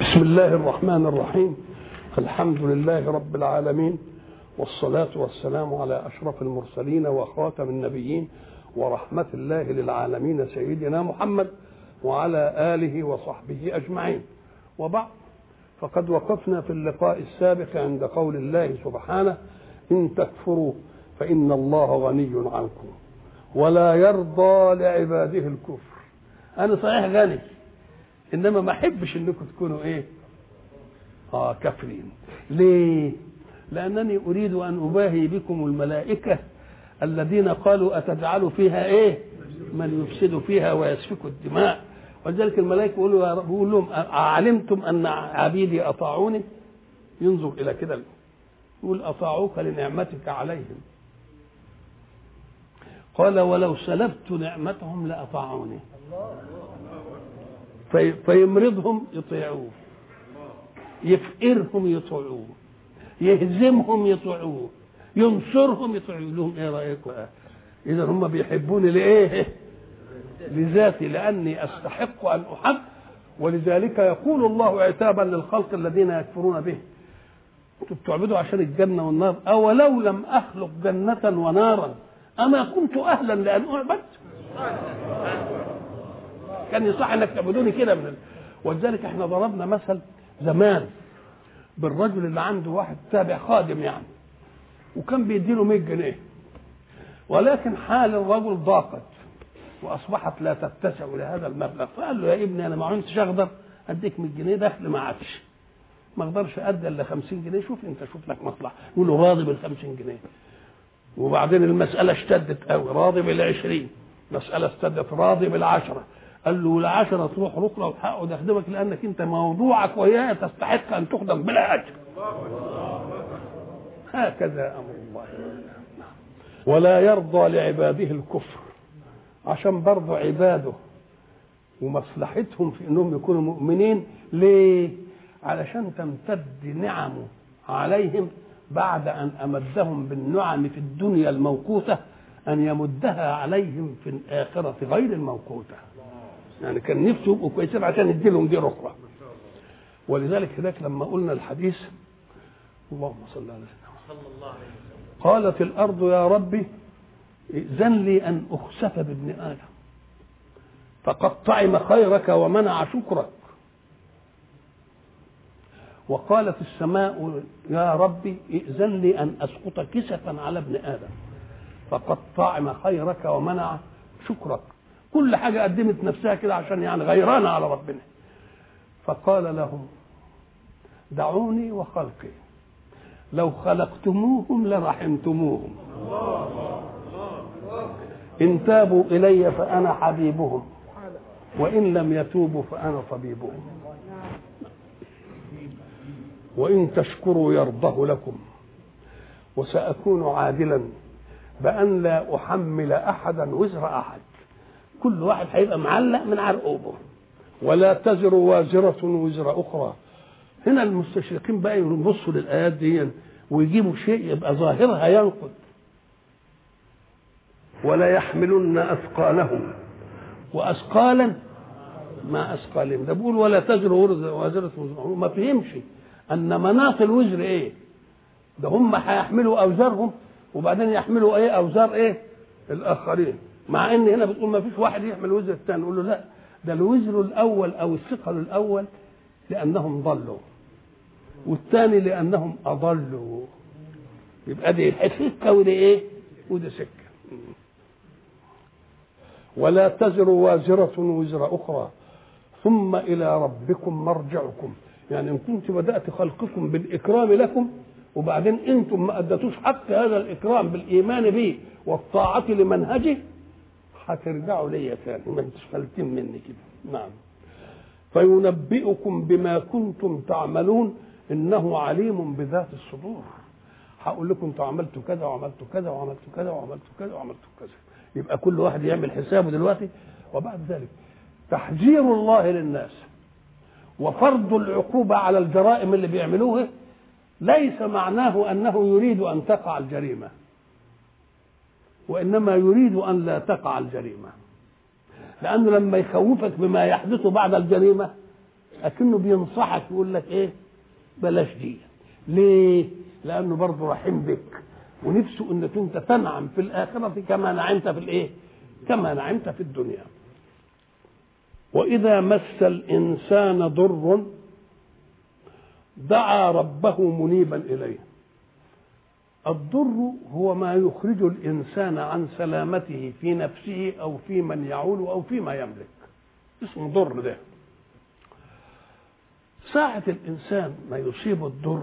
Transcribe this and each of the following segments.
بسم الله الرحمن الرحيم الحمد لله رب العالمين والصلاة والسلام على أشرف المرسلين وخاتم النبيين ورحمة الله للعالمين سيدنا محمد وعلى آله وصحبه أجمعين وبعد فقد وقفنا في اللقاء السابق عند قول الله سبحانه إن تكفروا فإن الله غني عنكم ولا يرضى لعباده الكفر أنا صحيح غني إنما ما أحبش إنكم تكونوا إيه آه كافرين ليه لأنني أريد أن أباهي بكم الملائكة الذين قالوا أتجعل فيها إيه من يفسد فيها ويسفك الدماء ولذلك الملائكة يقولوا يا رب يقول لهم أعلمتم أن عبيدي أطاعوني ينظر إلى كده يقول أطاعوك لنعمتك عليهم قال ولو سلبت نعمتهم لأطاعوني في فيمرضهم يطيعوه يفقرهم يطيعوه يهزمهم يطيعوه ينصرهم يطيعوه لهم ايه رايكم اذا هم بيحبوني لايه لذاتي لاني استحق ان احب ولذلك يقول الله عتابا للخلق الذين يكفرون به انتم بتعبدوا عشان الجنه والنار اولو لم اخلق جنه ونارا اما كنت اهلا لان اعبد كان يصح انك تعبدوني كده من ال... ولذلك احنا ضربنا مثل زمان بالرجل اللي عنده واحد تابع خادم يعني وكان بيديله 100 جنيه ولكن حال الرجل ضاقت واصبحت لا تتسع لهذا المبلغ فقال له يا ابني انا ما عدتش اقدر اديك 100 جنيه دخل ما عادش ما اقدرش ادي الا 50 جنيه شوف انت شوف لك مصلحه يقول له راضي بال 50 جنيه وبعدين المساله اشتدت قوي راضي بال 20 مساله اشتدت راضي بالعشره قال له العشرة تروح ركنة وتحقق يخدمك لأنك أنت موضوعك وياه تستحق أن تخدم بلا أجر هكذا أمر الله ولا يرضى لعباده الكفر عشان برضه عباده ومصلحتهم في انهم يكونوا مؤمنين ليه؟ علشان تمتد نعمه عليهم بعد ان امدهم بالنعم في الدنيا الموقوته ان يمدها عليهم في الاخره غير الموقوته. يعني كان نفسه يبقوا كويسين عشان يدي لهم دير اخرى. ولذلك هناك لما قلنا الحديث اللهم صل على سيدنا صلى الله عليه وسلم قالت الارض يا ربي ائذن لي ان اخسف بابن ادم فقد طعم خيرك ومنع شكرك وقالت السماء يا ربي ائذن لي ان اسقط كسفا على ابن ادم فقد طعم خيرك ومنع شكرك كل حاجه قدمت نفسها كده عشان يعني غيرانه على ربنا فقال لهم دعوني وخلقي لو خلقتموهم لرحمتموهم إن تابوا إلي فأنا حبيبهم وإن لم يتوبوا فأنا طبيبهم وإن تشكروا يرضه لكم وسأكون عادلا بأن لا أحمل أحدا وزر أحد كل واحد هيبقى معلق من عرقوبه ولا تزر وازرة وزر أخرى هنا المستشرقين بقى يبصوا للآيات دي ويجيبوا شيء يبقى ظاهرها ينقض ولا يحملن أثقالهم وأثقالا ما أثقالهم ده بيقول ولا تزر وازرة وزر ما فهمش أن مناط الوزر إيه ده هم هيحملوا أوزارهم وبعدين يحملوا إيه أوزار إيه الآخرين مع ان هنا بتقول ما فيش واحد يحمل وزر الثاني نقول له لا ده الوزر الاول او الثقل الاول لانهم ضلوا والثاني لانهم اضلوا يبقى دي سكه ودي ايه ودي سكه ولا تزر وازرة وزر أخرى ثم إلى ربكم مرجعكم يعني إن كنت بدأت خلقكم بالإكرام لكم وبعدين أنتم ما أدتوش حق هذا الإكرام بالإيمان به والطاعة لمنهجه هترجعوا ليا تاني ما انتش فلتين مني كده نعم فينبئكم بما كنتم تعملون انه عليم بذات الصدور هقول لكم انتوا عملتوا كذا وعملتوا كذا وعملتوا كذا وعملتوا كذا وعملتوا كذا يبقى كل واحد يعمل حسابه دلوقتي وبعد ذلك تحذير الله للناس وفرض العقوبة على الجرائم اللي بيعملوها ليس معناه أنه يريد أن تقع الجريمة وإنما يريد أن لا تقع الجريمة لأنه لما يخوفك بما يحدث بعد الجريمة لكنه بينصحك يقول لك ايه بلاش دي ليه لانه برضه رحيم بك ونفسه انك انت تنعم في الاخره كما نعمت في الايه كما نعمت في الدنيا واذا مس الانسان ضر دعا ربه منيبا اليه الضر هو ما يخرج الانسان عن سلامته في نفسه او في من يعول او فيما يملك اسمه ضر ده ساعة الإنسان ما يصيب الضر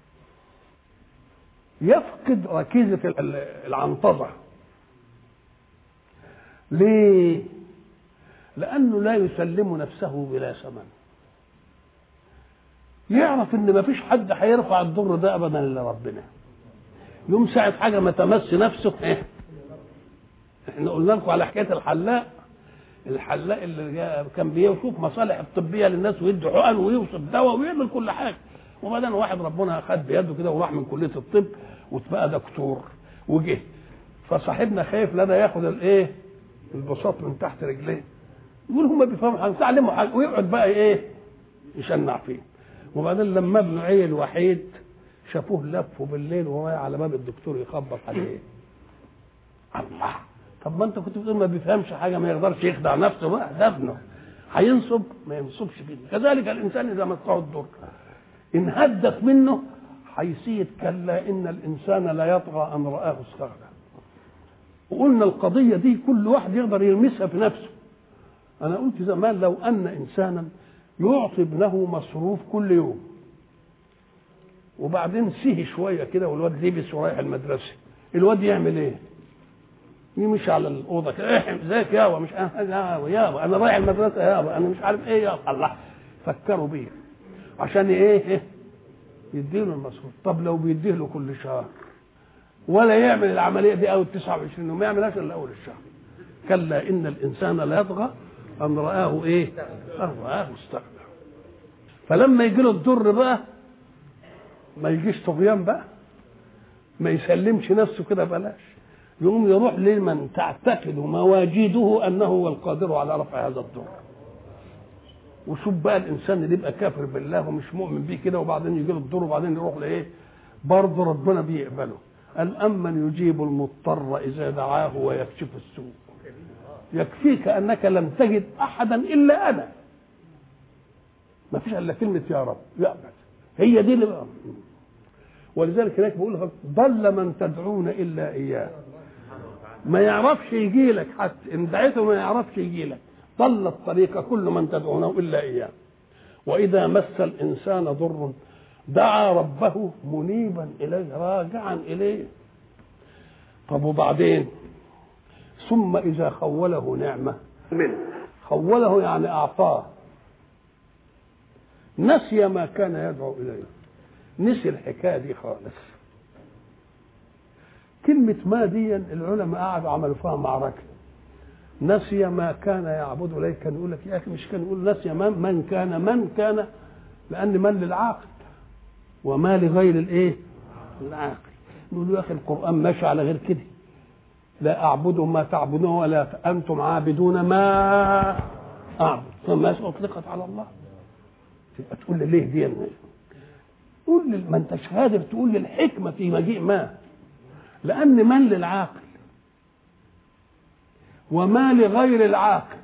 يفقد ركيزة العنطزة ليه؟ لأنه لا يسلم نفسه بلا ثمن يعرف ان ما فيش حد هيرفع الضر ده ابدا الا ربنا يوم ساعة حاجة ما تمس نفسه ايه احنا قلنا لكم على حكاية الحلاق الحلاق اللي كان بيشوف مصالح الطبية للناس ويدي حقن ويوصف دواء ويعمل كل حاجة وبعدين واحد ربنا خد بيده كده وراح من كلية الطب وتبقى دكتور وجه فصاحبنا خايف لا ده ياخد الايه البساط من تحت رجليه يقول هم بيفهموا حاجه تعلموا حاجه ويقعد بقى ايه يشنع فيه وبعدين لما ابنه عيل وحيد شافوه لفه بالليل وهو على باب الدكتور يخبط عليه الله طب ما انت كنت بتقول ما بيفهمش حاجه ما يقدرش يخدع نفسه بقى ده ابنه هينصب ما ينصبش فيه كذلك الانسان اذا مسه الضر ان هدت منه حيثيه كلا ان الانسان لا يطغى ان راه استغنى وقلنا القضيه دي كل واحد يقدر يلمسها في نفسه انا قلت زمان لو ان انسانا يعطي ابنه مصروف كل يوم وبعدين سهي شويه كده والواد لبس ورايح المدرسه الواد يعمل ايه؟ يمشي على الاوضه كده ايه ازيك يابا مش يابا يابا انا رايح المدرسه يابا انا مش عارف ايه يابا الله فكروا بيه عشان ايه يديله المصروف طب لو بيديه له كل شهر ولا يعمل العمليه دي اول 29 وما يعملهاش الا اول الشهر كلا ان الانسان لا يطغى ان راه ايه؟ ان راه استغنى فلما يجي له الضر بقى ما يجيش طغيان بقى ما يسلمش نفسه كده بلاش يقوم يروح لمن تعتقد مواجيده انه هو القادر على رفع هذا الضر وشوف بقى الانسان اللي يبقى كافر بالله ومش مؤمن بيه كده وبعدين يجي له الضر وبعدين يروح لايه برضه ربنا بيقبله قال امن يجيب المضطر اذا دعاه ويكشف السوء يكفيك انك لم تجد احدا الا انا ما فيش الا كلمه يا رب يقبل هي دي اللي بقى. ولذلك هناك بيقول لك ضل من تدعون الا اياه ما يعرفش يجي لك حتى ان دعيته ما يعرفش يجي لك ضل الطريق كل من تدعونه الا اياه واذا مس الانسان ضر دعا ربه منيبا اليه راجعا اليه طب وبعدين ثم اذا خوله نعمه منه خوله يعني اعطاه نسي ما كان يدعو اليه نسي الحكايه دي خالص كلمة ما دي العلماء قعدوا عملوا فيها معركة نسي ما كان يعبد إليه كان يقول لك يا أخي مش كان يقول نسي من من كان من كان لأن من للعاقل وما لغير الإيه؟ العاقل نقول له يا أخي القرآن ماشي على غير كده لا أعبد ما تعبدون ولا أنتم عابدون ما أعبد فما أطلقت على الله تبقى تقول لي ليه دي قول لي ما انتش قادر تقول لي الحكمه في مجيء ما لان من للعاقل وما لغير العاقل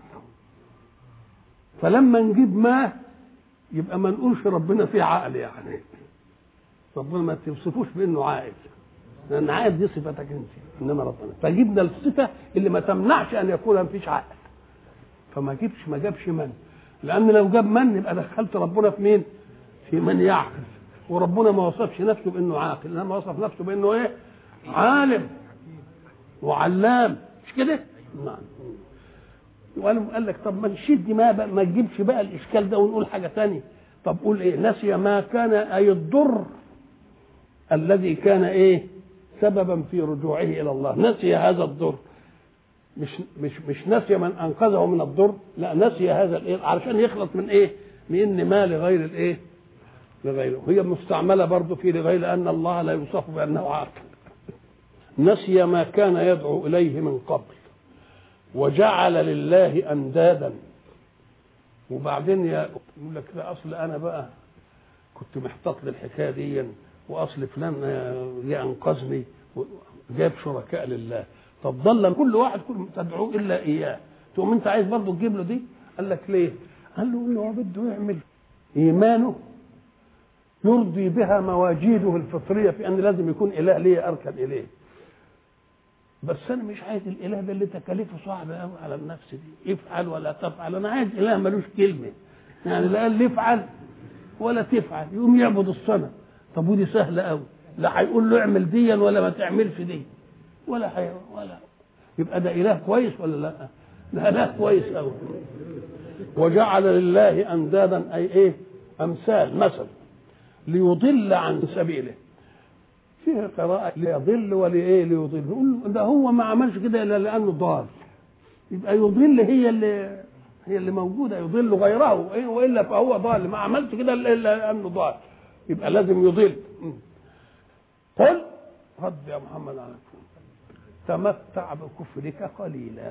فلما نجيب ما يبقى ما نقولش ربنا فيه عقل يعني ربنا ما توصفوش بانه عاقل لان عاقل دي صفتك انت انما ربنا فجبنا الصفه اللي ما تمنعش ان يكون ما فيش عقل فما جبش ما جابش من لان لو جاب من يبقى دخلت ربنا في مين في من يعقل وربنا ما وصفش نفسه بانه عاقل انما وصف نفسه بانه ايه عالم وعلام مش كده نعم وقال قال لك طب ما نشد ما بقى ما تجيبش بقى الاشكال ده ونقول حاجه ثانيه طب قول ايه نسي ما كان اي الضر الذي كان ايه سببا في رجوعه الى الله نسي هذا الضر مش مش مش نسي من انقذه من الضر لا نسي هذا الايه علشان يخلص من ايه من ما لغير الايه لغيره هي مستعمله برضه في لغير لان الله لا يوصف بانه عاقل نسي ما كان يدعو اليه من قبل وجعل لله اندادا وبعدين يا يقول لك لا اصل انا بقى كنت محتاط للحكايه دي واصل فلان جه انقذني جاب شركاء لله طب ضل كل واحد كل تدعوه الا اياه تقوم انت عايز برضه تجيب له دي قال لك ليه قال له انه هو بده يعمل ايمانه يرضي بها مواجيده الفطريه في ان لازم يكون اله ليه اركن اليه بس انا مش عايز الاله ده اللي تكاليفه صعبه قوي على النفس دي افعل ولا تفعل انا عايز اله ملوش كلمه يعني لا قال لي افعل ولا تفعل يقوم يعبد الصنم طب ودي سهله قوي لا هيقول له اعمل ديا ولا ما تعملش دي ولا حي... ولا يبقى ده اله كويس ولا لا ده اله كويس قوي وجعل لله اندادا اي ايه امثال مثل ليضل عن سبيله فيها قراءة ليضل ولإيه ليضل نقول ده هو ما عملش كده إلا لأنه ضال يبقى يضل هي اللي هي اللي موجودة يضل غيره وإلا فهو ضال ما عملش كده إلا لأنه ضال يبقى لازم يضل قل رد يا محمد على تمتع بكفرك قليلا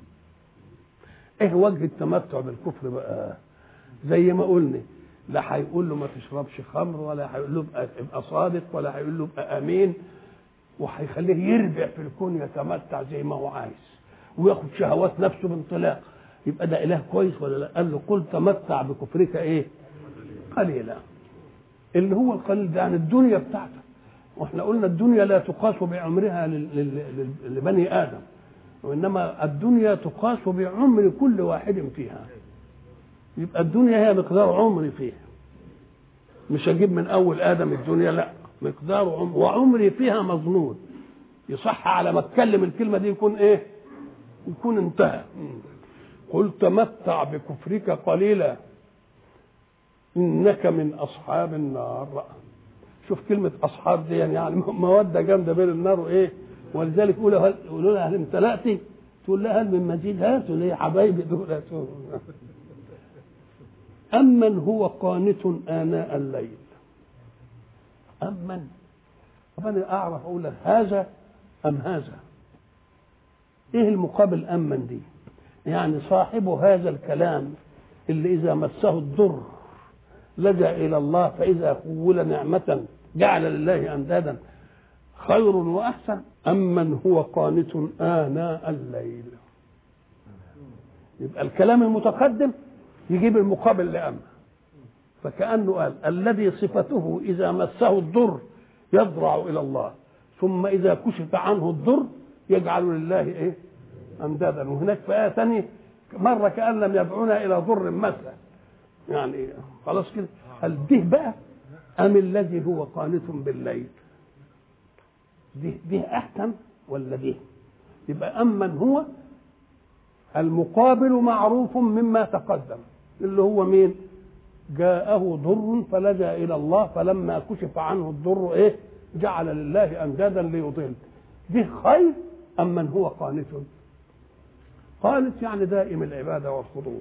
ايه وجه التمتع بالكفر بقى زي ما قلنا لا هيقول له ما تشربش خمر ولا هيقول له ابقى صادق ولا هيقول له ابقى امين وهيخليه يربع في الكون يتمتع زي ما هو عايز وياخد شهوات نفسه بانطلاق يبقى ده اله كويس ولا لا؟ قال له قل تمتع بكفرك ايه؟ قليلا اللي هو القليل ده يعني الدنيا بتاعتك واحنا قلنا الدنيا لا تقاس بعمرها لبني ادم وانما الدنيا تقاس بعمر كل واحد فيها يبقى الدنيا هي مقدار عمري فيها مش اجيب من اول ادم الدنيا لا مقدار عمر وعمري فيها مظنون يصح على ما اتكلم الكلمه دي يكون ايه يكون انتهى قل تمتع بكفرك قليلا انك من اصحاب النار شوف كلمه اصحاب دي يعني موده جامده بين النار وايه ولذلك يقولوا يقولوا لها هل امتلأتي تقول لها هل من مزيد هاتوا ليه حبايبي دول هاتوا أمن هو قانت آناء الليل أمن طب أنا أعرف أقول لك هذا أم هذا إيه المقابل أمن دي يعني صاحب هذا الكلام اللي إذا مسه الضر لجأ إلى الله فإذا خول نعمة جعل لله أندادا خير وأحسن أمن هو قانت آناء الليل يبقى الكلام المتقدم يجيب المقابل لأمن فكأنه قال الذي صفته إذا مسه الضر يضرع إلى الله ثم إذا كشف عنه الضر يجعل لله إيه أندادا وهناك في آية ثانية مرة كأن لم يدعونا إلى ضر مسه يعني خلاص كده هل ده بقى أم الذي هو قانت بالليل ده ده أحسن ولا ده يبقى أمن هو المقابل معروف مما تقدم اللي هو مين جاءه ضر فلجا الى الله فلما كشف عنه الضر ايه جعل لله اندادا ليضل ده خير ام من هو قانت قانت يعني دائم العباده والخضوع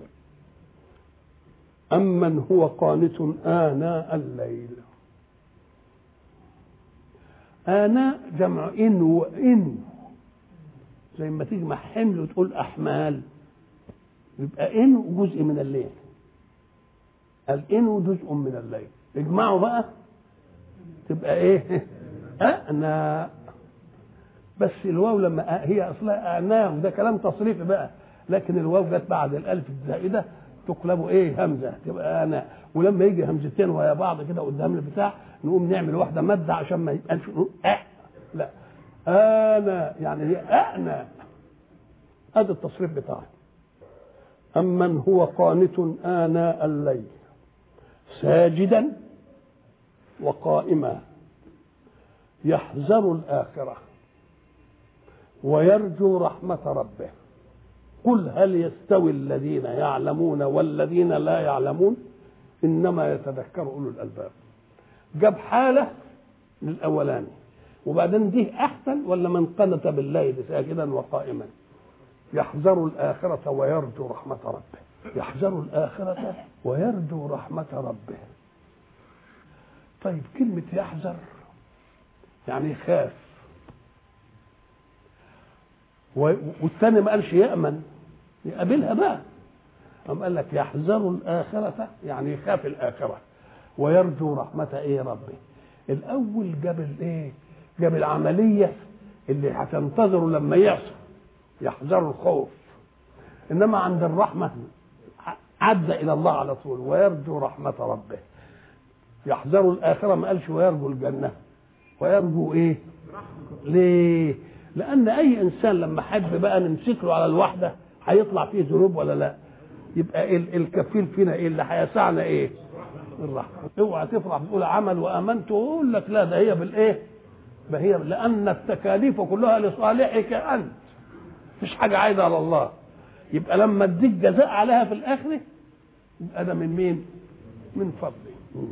أمن هو قانت آناء الليل آناء جمع إن وإن زي ما تجمع حمل وتقول أحمال يبقى إن جزء من الليل الإن جزء من الليل اجمعوا بقى تبقى إيه أنا بس الواو لما هي أصلها أعنام ده كلام تصريفي بقى لكن الواو جت بعد الألف الزائدة تقلب ايه همزه تبقى انا ولما يجي همزتين ويا بعض كده قدام البتاع نقوم نعمل واحده ماده عشان ما يبقاش أه لا انا يعني هي انا هذا التصريف بتاعي أمن هو قانت آناء الليل ساجدا وقائما يحذر الآخرة ويرجو رحمة ربه قل هل يستوي الذين يعلمون والذين لا يعلمون انما يتذكر اولو الالباب جاب حاله للاولاني وبعدين دي احسن ولا من قنت بالليل ساجدا وقائما يحذر الاخره ويرجو رحمه ربه يحذر الاخره ويرجو رحمه ربه طيب كلمه يحذر يعني يخاف والثاني ما قالش يامن يقابلها بقى أم قال لك يحذر الآخرة يعني يخاف الآخرة ويرجو رحمة إيه ربه الأول جاب الإيه جاب العملية اللي هتنتظره لما يعصى يحذر الخوف إنما عند الرحمة عدى إلى الله على طول ويرجو رحمة ربه يحذر الآخرة ما قالش ويرجو الجنة ويرجو إيه ليه لأن أي إنسان لما حب بقى نمسك له على الوحدة هيطلع فيه ذنوب ولا لا يبقى الكفيل فينا ايه اللي هيسعنا ايه الرحمه اوعى تفرح تقول عمل وامنت ويقول لك لا ده هي بالايه ما هي لان التكاليف كلها لصالحك انت مفيش حاجه عايده على الله يبقى لما اديك جزاء عليها في الاخره يبقى ده من مين من فضله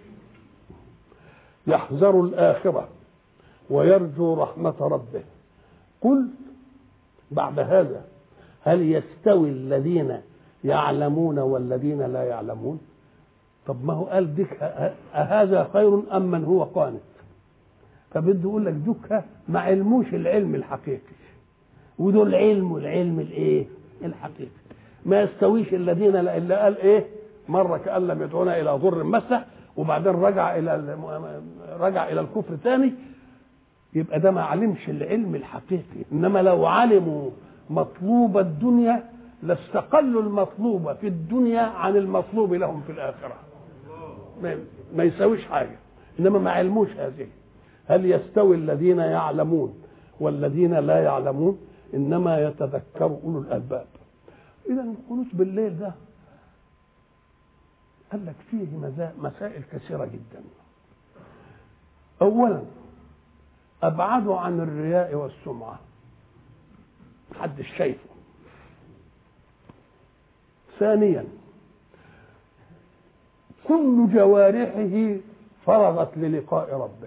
يحذر الاخره ويرجو رحمه ربه قل بعد هذا هل يستوي الذين يعلمون والذين لا يعلمون طب ما هو قال ديك أهذا خير أم من هو قانت فبده يقول لك دوك ما علموش العلم الحقيقي ودول علم العلم الايه الحقيقي ما يستويش الذين الا قال ايه مره كان لم يدعونا الى ضر مسه وبعدين رجع الى رجع الى الكفر ثاني يبقى ده ما علمش العلم الحقيقي انما لو علموا مطلوب الدنيا لاستقلوا المطلوب في الدنيا عن المطلوب لهم في الآخرة ما يساويش حاجة إنما ما علموش هذه هل يستوي الذين يعلمون والذين لا يعلمون إنما يتذكر أولو الألباب إذا القنوت بالليل ده قال لك فيه مسائل كثيرة جدا أولا أبعدوا عن الرياء والسمعة محدش شايفه ثانيا كل جوارحه فرغت للقاء ربه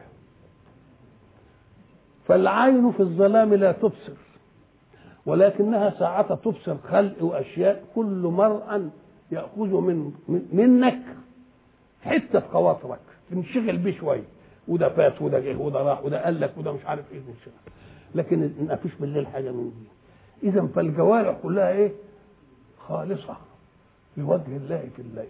فالعين في الظلام لا تبصر ولكنها ساعة تبصر خلق وأشياء كل مرء يأخذ من منك حتة خواطرك تنشغل بيه شوية وده فات وده جه وده راح وده قال لك وده مش عارف ايه لكن ما فيش بالليل حاجة من دي إذا فالجوارح كلها ايه خالصة لوجه الله في الليل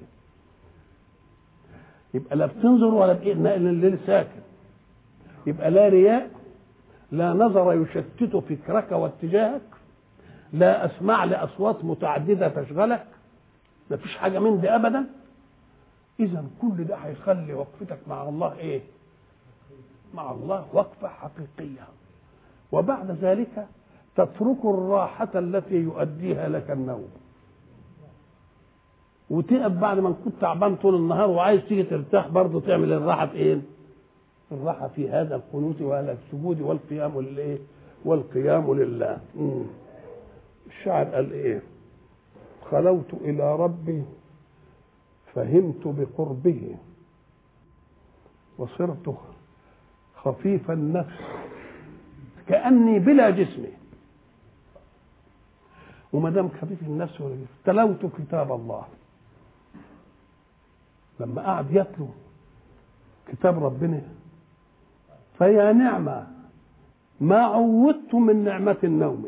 يبقى لا بتنظر ولا بإيه لأن الليل ساكن يبقى لا رياء لا نظر يشتت فكرك واتجاهك لا أسمع لأصوات متعددة تشغلك ما فيش حاجة من دي أبدا إذا كل ده هيخلي وقفتك مع الله إيه؟ مع الله وقفة حقيقية وبعد ذلك تترك الراحة التي يؤديها لك النوم وتقف بعد ما كنت تعبان طول النهار وعايز تيجي ترتاح برضه تعمل الراحه في ايه؟ الراحه في هذا القنوت وهذا السجود والقيام للايه؟ والقيام لله. مم. الشاعر قال ايه؟ خلوت الى ربي فهمت بقربه وصرت خفيف النفس كاني بلا جسم وما دام خفيف النفس ولا جسم تلوت كتاب الله لما قعد يتلو كتاب ربنا فيا نعمة ما عودت من نعمة النوم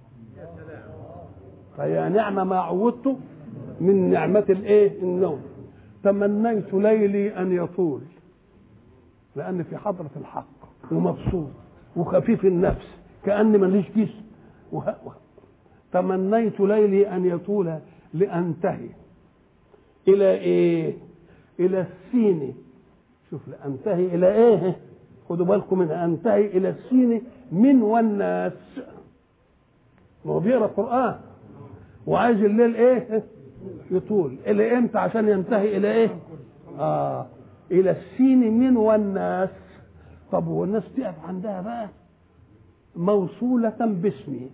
فيا نعمة ما عودت من نعمة الايه النوم تمنيت ليلي ان يطول لان في حضرة الحق ومبسوط وخفيف النفس كأني ماليش جسم وه... تمنيت ليلي ان يطول لانتهي الى ايه الى السين شوف انتهي الى ايه خدوا بالكم من انتهي الى السين من والناس ما هو بيقرا قران وعايز الليل ايه يطول الى امتى عشان ينتهي الى ايه اه الى السين من والناس طب والناس تقف عندها بقى موصولة باسمي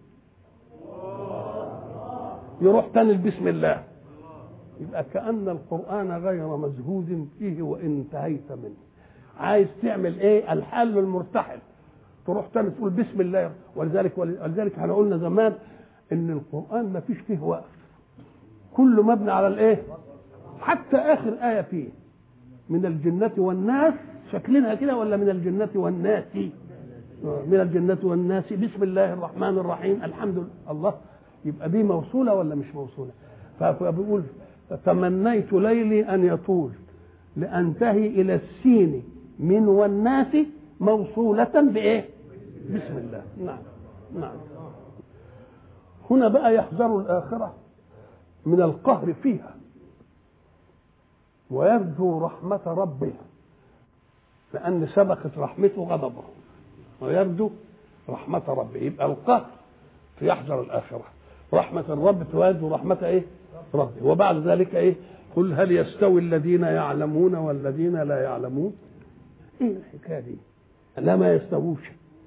يروح تاني بسم الله يبقى كأن القرآن غير مزهود فيه وإن انتهيت منه عايز تعمل ايه الحل المرتحل تروح تاني تقول بسم الله ولذلك ولذلك احنا قلنا زمان ان القرآن ما فيش فيه وقف كله مبني على الايه حتى اخر آية فيه من الجنة والناس شكلنا كده ولا من الجنة والناس من الجنة والناس بسم الله الرحمن الرحيم الحمد لله الله يبقى دي موصولة ولا مش موصولة فبيقول تمنيت ليلي ان يطول لانتهي الى السين من والناس موصولة بإيه؟ بسم الله نعم نعم هنا بقى يحذر الآخرة من القهر فيها ويرجو رحمة ربه لأن سبقت رحمته غضبه ويرجو رحمة ربه يبقى القهر يحذر الآخرة رحمة الرب تواجه رحمة إيه؟ ربه وبعد ذلك إيه؟ قل هل يستوي الذين يعلمون والذين لا يعلمون؟ إيه الحكاية دي؟ لا ما يستووش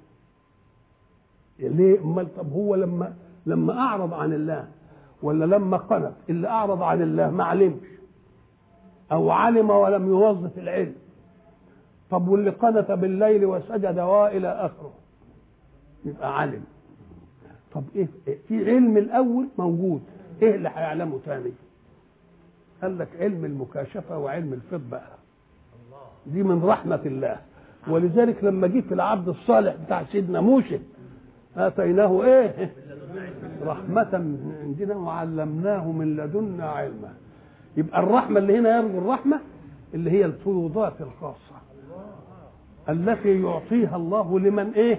ليه؟ أمال طب هو لما لما أعرض عن الله ولا لما قنط اللي أعرض عن الله ما علمش أو علم ولم يوظف العلم طب واللي قنت بالليل وسجد والى اخره يبقى علم طب ايه في علم الاول موجود ايه اللي هيعلمه تاني قال لك علم المكاشفه وعلم الفض بقى دي من رحمه الله ولذلك لما جه في العبد الصالح بتاع سيدنا موسى اتيناه ايه رحمه من عندنا وعلمناه من لدنا علما يبقى الرحمه اللي هنا يرجو الرحمه اللي هي الفيوضات الخاصه التي يعطيها الله لمن ايه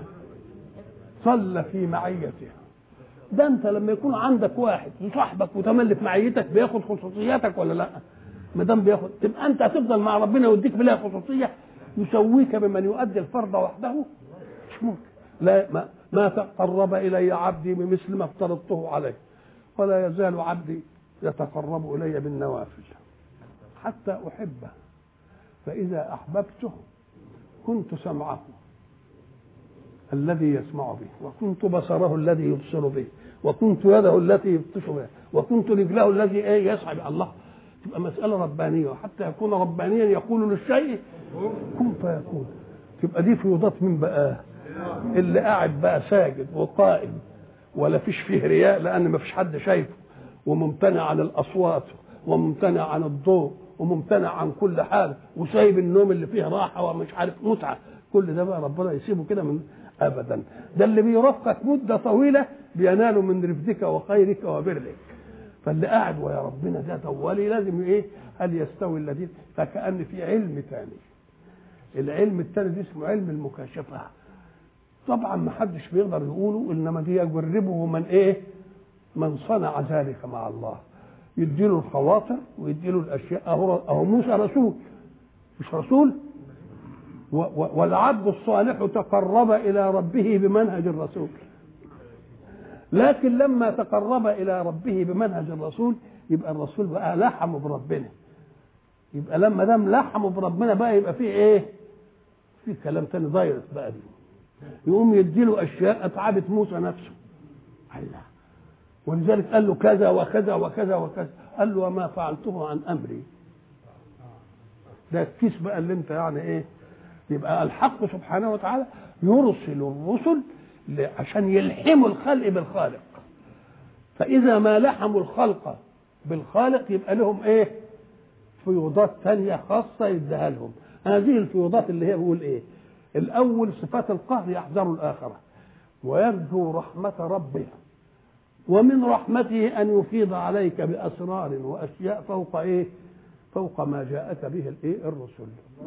صلى في معيته ده انت لما يكون عندك واحد وصاحبك وتملي في معيتك بياخد خصوصياتك ولا لا ما دام بياخد تبقى انت هتفضل مع ربنا ويديك بلا خصوصيه يسويك بمن يؤدي الفرض وحده مش ممكن لا ما, ما تقرب الي عبدي بمثل ما افترضته عليه ولا يزال عبدي يتقرب الي بالنوافل حتى احبه فاذا احببته كنت سمعه الذي يسمع به وكنت بصره الذي يبصر به وكنت يده التي يبطش بها وكنت رجله الذي ايه يسعى به الله تبقى مسألة ربانية وحتى يكون ربانيا يقول للشيء كن فيكون تبقى دي فيوضات من بقى اللي قاعد بقى ساجد وقائم ولا فيش فيه رياء لأن ما فيش حد شايفه وممتنع عن الأصوات وممتنع عن الضوء وممتنع عن كل حاجه وسايب النوم اللي فيه راحه ومش عارف متعه كل ده بقى ربنا يسيبه كده من ابدا ده اللي بيرافقك مده طويله بينال من رفدك وخيرك وبرك فاللي قاعد ويا ربنا ده طوالي لازم ايه هل يستوي الذين فكأن في علم ثاني العلم الثاني ده اسمه علم المكاشفه طبعا ما حدش بيقدر يقوله انما دي يجربه من ايه من صنع ذلك مع الله يديله الخواطر ويديله الاشياء اهو اهو موسى رسول مش رسول و و والعبد الصالح تقرب الى ربه بمنهج الرسول لكن لما تقرب الى ربه بمنهج الرسول يبقى الرسول بقى لحمه بربنا يبقى لما دام لحمه بربنا بقى يبقى فيه ايه في كلام تاني دايركت بقى دي يقوم يديله اشياء اتعبت موسى نفسه الله ولذلك قال له كذا وكذا وكذا وكذا قال له وما فعلته عن امري ده الكيس بقى اللي انت يعني ايه يبقى الحق سبحانه وتعالى يرسل الرسل عشان يلحموا الخلق بالخالق فاذا ما لحموا الخلق بالخالق يبقى لهم ايه فيوضات ثانيه خاصه يديها لهم هذه الفيوضات اللي هي بيقول ايه الاول صفات القهر يحذر الاخره ويرجو رحمه ربه ومن رحمته ان يفيض عليك باسرار واشياء فوق ايه فوق ما جاءك به الايه الرسل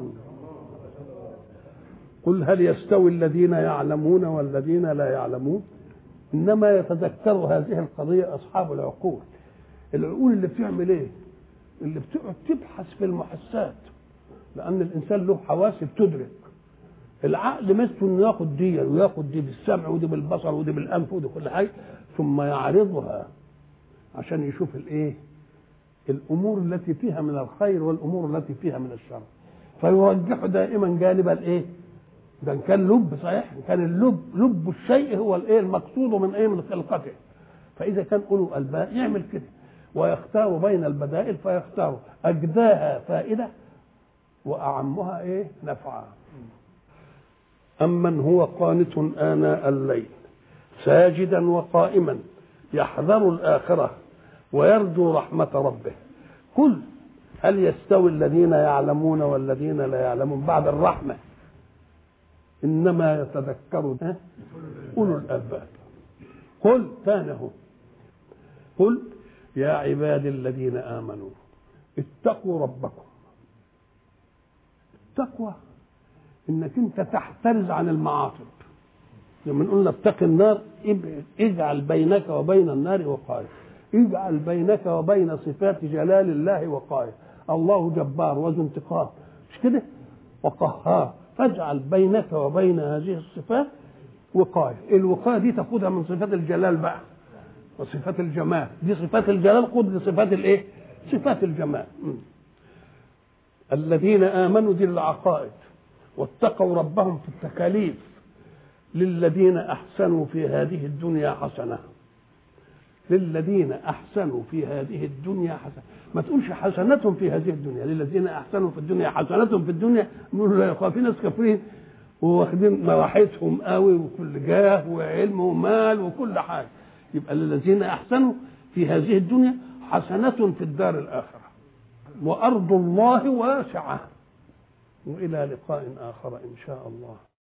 قل هل يستوي الذين يعلمون والذين لا يعلمون انما يتذكر هذه القضيه اصحاب العقول العقول اللي بتعمل ايه اللي بتقعد تبحث في المحسات لان الانسان له حواس بتدرك العقل مثله انه ياخد دي وياخد دي بالسمع ودي بالبصر ودي بالانف ودي كل حاجه ثم يعرضها عشان يشوف الايه الامور التي فيها من الخير والامور التي فيها من الشر فيرجح دائما جانب الايه ده كان لب صحيح كان اللب لب الشيء هو الايه المقصود من ايه من خلقته فاذا كان اولو الباء يعمل كده ويختار بين البدائل فيختار اجداها فائده واعمها ايه نفعا امن هو قانت اناء الليل ساجدا وقائما يحذر الاخره ويرجو رحمه ربه قل هل يستوي الذين يعلمون والذين لا يعلمون بعد الرحمه انما يتذكر اولو الالباب قل كان هو قل يا عبادي الذين آمنوا اتقوا ربكم التقوى انك انت تحترز عن المعاصي لما قلنا اتق النار اجعل بينك وبين النار وقاية اجعل بينك وبين صفات جلال الله وقاية الله جبار وذو انتقام مش كده وقهار فاجعل بينك وبين هذه الصفات وقاية الوقاية دي تاخدها من صفات الجلال بقى وصفات الجمال دي صفات الجلال خد لصفات الايه صفات الجمال م. الذين امنوا دي العقائد واتقوا ربهم في التكاليف للذين احسنوا في هذه الدنيا حسنه للذين احسنوا في هذه الدنيا حسنه ما تقولش حسنة في هذه الدنيا للذين احسنوا في الدنيا حسنة في الدنيا نقول لا يا في ناس كافرين واخدين مراحتهم قوي وكل جاه وعلم ومال وكل حاجه يبقى للذين احسنوا في هذه الدنيا حسنة في الدار الاخره وارض الله واسعه والى لقاء اخر ان شاء الله